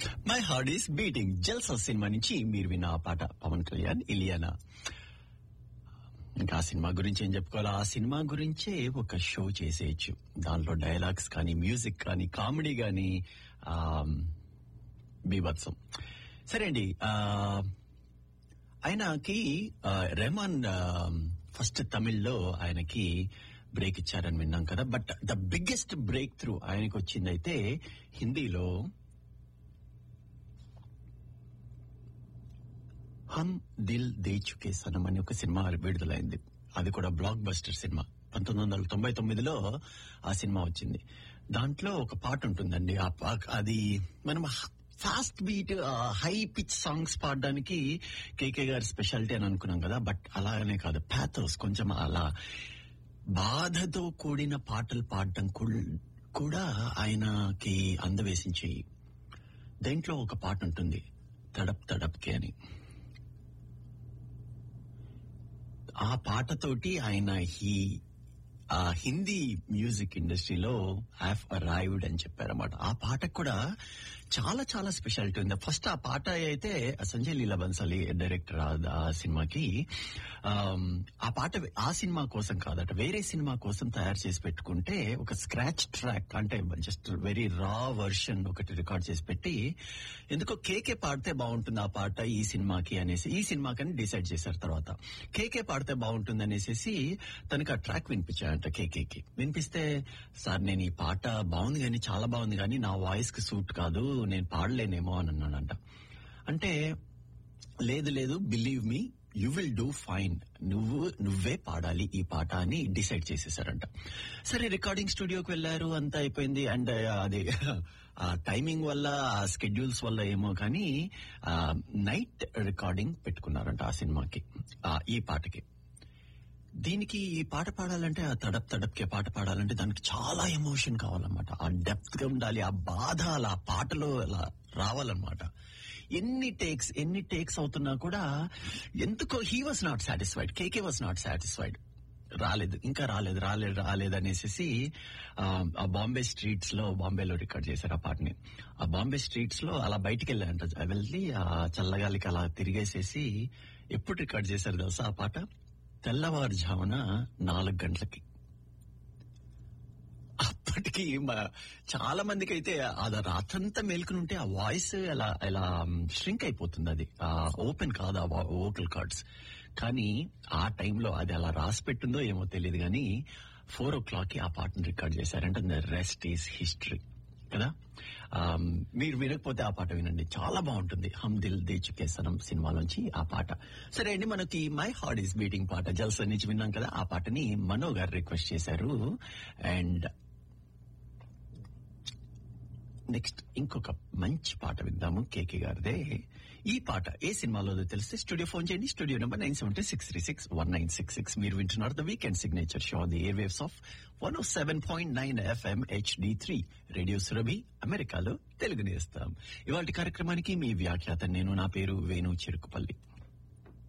my heart is beating Jalsa cinema నుంచి మీరు విన్న ఆ పాట పవన్ కళ్యాణ్ ఇలియానా ఇంకా ఆ సినిమా గురించి ఏం చెప్పుకోవాలి ఆ సినిమా గురించే ఒక షో చేసేయచ్చు దాంట్లో డైలాగ్స్ కానీ మ్యూజిక్ కానీ కామెడీ కానీ బీభత్సం సరే అండి ఆ, ఆయనకి ఆ, రెహమాన్ ఆ, ఫస్ట్ తమిళ్లో ఆయనకి బ్రేక్ ఇచ్చారని విన్నాం కదా but the biggest breakthrough ఆయనకి వచ్చిందైతే హిందీలో హమ్ దిల్ దే చుకే సనం అని ఒక సినిమా విడుదలైంది అది కూడా బ్లాక్ బస్టర్ సినిమా పంతొమ్మిది వందల తొంభై తొమ్మిదిలో ఆ సినిమా వచ్చింది దాంట్లో ఒక పాట ఉంటుందండి ఆ పా- అది మనం fast beat high pitch songs పాడడానికి కేకే గారి స్పెషాలిటీ అని అనుకున్నాం కదా బట్ అలాగనే కాదు ప్యాథోస్ కొంచెం అలా బాధతో కూడిన పాటలు పాడటం కుల్- కూడా ఆయనకి అందవేసించి దేంట్లో ఒక పాట ఉంటుంది తడప్ తడప్కే అని ఆ పాటతోటి ఆయన హీ ఆ హిందీ మ్యూజిక్ ఇండస్ట్రీలో హ్యావ్ అరైవ్డ్ అని చెప్పారన్నమాట ఆ పాటకు కూడా చాలా చాలా స్పెషాలిటీ ఉంది ఫస్ట్ ఆ పాట అయితే సంజయ్ లీలా బన్సాలి డైరెక్టర్ ఆ ఆ సినిమాకి ఆమ్, ఆ పాట ఆ సినిమా కోసం కాదట వేరే సినిమా కోసం తయారు చేసి పెట్టుకుంటే ఒక స్క్రాచ్ ట్రాక్ అంటే జస్ట్ వెరీ రా వర్షన్ ఒకటి రికార్డ్ చేసి పెట్టి ఎందుకో కేకే పాడితే బాగుంటుంది ఆ పాట ఈ సినిమాకి అనేసి ఈ సినిమాకని డిసైడ్ చేశారు తర్వాత కేకే పాడితే బాగుంటుంది అనేసి తనకి ఆ ట్రాక్ వినిపించాడంట కేకేకి వినిపిస్తే సార్ నేను ఈ పాట బాగుంది కానీ చాలా బాగుంది కానీ నా వాయిస్ కి సూట్ కాదు నేను పాడలేనేమో అని అన్నాడంట అంటే లేదు లేదు believe me you will do fine నువ్వు నువ్వే పాడాలి ఈ పాట అని డిసైడ్ చేసేసారంట సరే రికార్డింగ్ స్టూడియోకి వెళ్ళారు అంతా అయిపోయింది అండ్ అది ఆ టైమింగ్ వల్ల ఆ స్కెడ్యూల్స్ వల్ల ఏమో కానీ నైట్ రికార్డింగ్ పెట్టుకున్నారంట ఆ సినిమాకి ఆ, ఈ పాటకి దీనికి ఈ పాట పాడాలంటే ఆ తడప్ తడప్కే పాట పాడాలంటే దానికి చాలా ఎమోషన్ కావాలన్నమాట ఆ డెప్త్ గా ఉండాలి ఆ బాధ అలా ఆ పాటలో అలా రావాలన్నమాట ఎన్ని టేక్స్ ఎన్ని టేక్స్ అవుతున్నా కూడా ఎందుకో he was not satisfied KK was not satisfied రాలేదు ఇంకా రాలేదు రాలేదు రాలేదు అనేసి ఆ బాంబే స్ట్రీట్స్ లో బాంబేలో రికార్డ్ చేశారు ఆ పాటని ఆ బాంబే స్ట్రీట్స్ లో అలా బయటికి వెళ్ళారంట వెళ్ళి ఆ చల్లగాలికి అలా తిరిగేసేసి ఎప్పుడు రికార్డ్ చేశారు తెలుసా ఆ పాట తెల్లవారుజామున నాలుగు గంటలకి అప్పటికి మ- చాలా మందికి అయితే అది రాత్రంతా మేల్కొని ఉంటే ఆ వాయిస్ ఎలా ఎలా ష్రింక్ అయిపోతుంది అది ఆ ఓపెన్ కాదు ఆ వోకల్ కార్డ్స్ కానీ ఆ టైంలో అది అలా రాసి పెట్టిందో ఏమో తెలియదు కానీ ఫోర్ ఓ క్లాక్ కి ఆ పాటను రికార్డ్ చేశారంటే ద రెస్ట్ ఈస్ హిస్టరీ కదా ఆమ్, మీరు వినకపోతే ఆ పాట వినండి చాలా బాగుంటుంది హమ్ దిల్ దే చుకే సనం సినిమాలోంచి ఆ పాట సరే అండి మనకి మై హార్ట్ ఈస్ బీటింగ్ పాట జల్సా నుంచి విన్నాం కదా ఆ పాటని మనో గారు రిక్వెస్ట్ చేశారు అండ్ నెక్స్ట్ ఇంకొక మంచి పాట విందాము కేకే గారిదే ఈ పాట ఏ సినిమాలో తెలిస్తే స్టూడియో ఫోన్ చేయండి studio number nine seven six three six one nine six six మీరు వింటున్నారు the weekend signature show the airwaves of one seven point nine FM HD three radio Surabhi అమెరికాలో తెలుగు నేస్తాం ఇవాళ కార్యక్రమానికి మీ వ్యాఖ్యాత నేను నా పేరు వేణు చెరుకుపల్లి